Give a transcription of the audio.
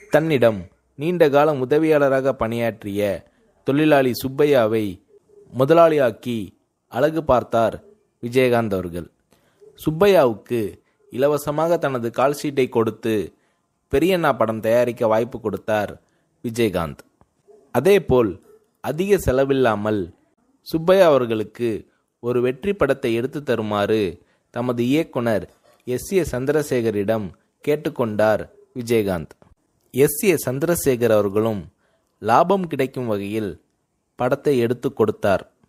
தன்னிடம் நீண்ட காலம் உதவியாளராக பணியாற்றிய தொழிலாளி சுப்பையாவை முதலாளியாக்கி அழகு பார்த்தார் விஜயகாந்த் அவர்கள் சுப்பையாவுக்கு இலவசமாக தனது கால் ஷீட்டை கொடுத்து பெரியண்ணா படம் தயாரிக்க வாய்ப்பு கொடுத்தார் விஜயகாந்த் அதேபோல் அதிக செலவில்லாமல் சுப்பையா அவர்களுக்கு ஒரு வெற்றி படத்தை எடுத்து தருமாறு தமது இயக்குனர் எஸ் ஏ சந்திரசேகரிடம் கேட்டுக்கொண்டார் விஜயகாந்த் எஸ் ஏ சந்திரசேகர் அவர்களும் லாபம் கிடைக்கும் வகையில் படத்தை எடுத்து கொடுத்தார்